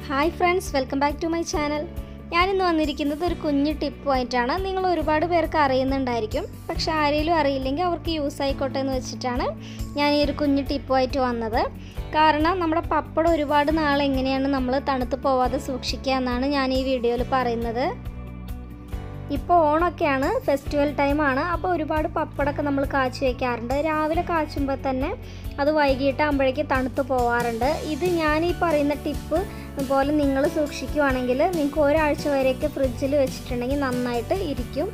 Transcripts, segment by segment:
hi friends welcome back to my channel ഞാനിന്ന് വന്നിരിക്കുന്നത് ഒരു കുഞ്ഞു ടിപ്പുമായിട്ടാണ് നിങ്ങൾ ഒരുപാട് പേർക്ക് അറിയുന്നുണ്ടായിരിക്കും പക്ഷെ ആരെങ്കിലും അറിയില്ലെങ്കിൽ അവർക്ക് യൂസ് ആയിക്കോട്ടെ എന്ന് വെച്ചിട്ടാണ് ഞാൻ ഈ ഒരു കുഞ്ഞു ടിപ്പുമായിട്ട് വന്നത് കാരണം നമ്മുടെ പപ്പടം ഒരുപാട് നാൾ എങ്ങനെയാണ് നമ്മൾ തണുത്ത് പോവാതെ സൂക്ഷിക്കുക എന്നാണ് ഞാൻ ഈ വീഡിയോയിൽ പറയുന്നത് ഇപ്പോൾ ഓണൊക്കെയാണ് ഫെസ്റ്റിവൽ ടൈമാണ് അപ്പോൾ ഒരുപാട് പപ്പടമൊക്കെ നമ്മൾ കാച്ചി വയ്ക്കാറുണ്ട് രാവിലെ കാച്ചുമ്പോൾ തന്നെ അത് വൈകിട്ടാകുമ്പോഴേക്ക് തണുത്ത് പോവാറുണ്ട് ഇത് ഞാൻ ഈ പറയുന്ന ടിപ്പ് പോലെ നിങ്ങൾ സൂക്ഷിക്കുവാണെങ്കിൽ നിങ്ങൾക്ക് ഒരാഴ്ച വരെയൊക്കെ ഫ്രിഡ്ജിൽ വെച്ചിട്ടുണ്ടെങ്കിൽ നന്നായിട്ട് ഇരിക്കും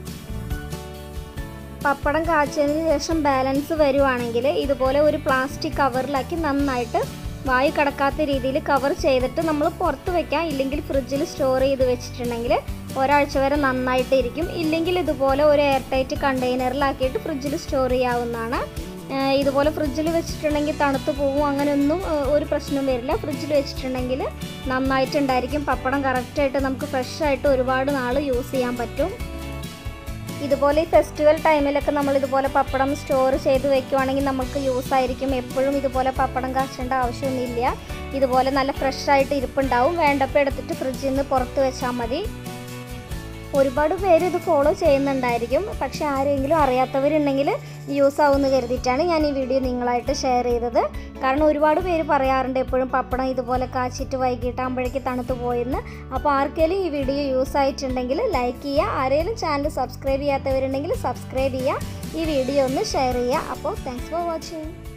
പപ്പടം കാച്ചതിന് ശേഷം ബാലൻസ് വരുവാണെങ്കിൽ ഇതുപോലെ ഒരു പ്ലാസ്റ്റിക് കവറിലാക്കി നന്നായിട്ട് വായു കടക്കാത്ത രീതിയിൽ കവർ ചെയ്തിട്ട് നമ്മൾ പുറത്ത് വെക്കാം ഇല്ലെങ്കിൽ ഫ്രിഡ്ജിൽ സ്റ്റോർ ചെയ്ത് വെച്ചിട്ടുണ്ടെങ്കിൽ ഒരാഴ്ച വരെ നന്നായിട്ട് ഇരിക്കും ഇല്ലെങ്കിൽ ഇതുപോലെ ഒരു എയർ ടൈറ്റ് കണ്ടെയ്നറിലാക്കിയിട്ട് ഫ്രിഡ്ജിൽ സ്റ്റോർ ചെയ്യാവുന്നതാണ് ഏഹ് ഇതുപോലെ ഫ്രിഡ്ജിൽ വെച്ചിട്ടുണ്ടെങ്കിൽ തണുത്ത് പോകും അങ്ങനെയൊന്നും ഏഹ് ഒരു പ്രശ്നവും വരില്ല ഫ്രിഡ്ജിൽ വെച്ചിട്ടുണ്ടെങ്കിൽ നന്നായിട്ടുണ്ടായിരിക്കും പപ്പടം കറക്റ്റായിട്ട് നമുക്ക് ഫ്രഷ് ആയിട്ട് ഒരുപാട് നാൾ യൂസ് ചെയ്യാൻ പറ്റും ഇതുപോലെ ഈ ഫെസ്റ്റിവൽ ടൈമിലൊക്കെ നമ്മൾ ഇതുപോലെ പപ്പടം സ്റ്റോർ ചെയ്ത് വെക്കുവാണെങ്കിൽ നമുക്ക് യൂസ് ആയിരിക്കും എപ്പോഴും ഇതുപോലെ പപ്പടം കാച്ചേണ്ട ആവശ്യമൊന്നുമില്ല ഇതുപോലെ നല്ല ഫ്രഷ് ആയിട്ട് ഇരിപ്പുണ്ടാവും വേണ്ടപ്പോൾ എടുത്തിട്ട് ഫ്രിഡ്ജിൽ നിന്ന് പുറത്ത് വെച്ചാൽ മതി ഒരുപാട് പേര് ഇത് ഫോളോ ചെയ്യുന്നുണ്ടായിരിക്കും പക്ഷെ ആരെങ്കിലും അറിയാത്തവരുണ്ടെങ്കിൽ യൂസ് ആവുമെന്ന് കരുതിയിട്ടാണ് ഞാൻ ഈ വീഡിയോ നിങ്ങളായിട്ട് ഷെയർ ചെയ്തത് കാരണം ഒരുപാട് പേര് പറയാറുണ്ട് എപ്പോഴും പപ്പടം ഇതുപോലെ കാച്ചിട്ട് വൈകിട്ടാകുമ്പോഴേക്ക് തണുത്ത് പോയെന്ന് അപ്പോൾ ആർക്കെങ്കിലും ഈ വീഡിയോ യൂസ് ആയിട്ടുണ്ടെങ്കിൽ ലൈക്ക് ചെയ്യുക ആരെങ്കിലും ചാനൽ സബ്സ്ക്രൈബ് ചെയ്യാത്തവരുണ്ടെങ്കിൽ സബ്സ്ക്രൈബ് ചെയ്യുക ഈ വീഡിയോ ഒന്ന് ഷെയർ ചെയ്യുക അപ്പോൾ താങ്ക്സ് ഫോർ വാച്ചിങ്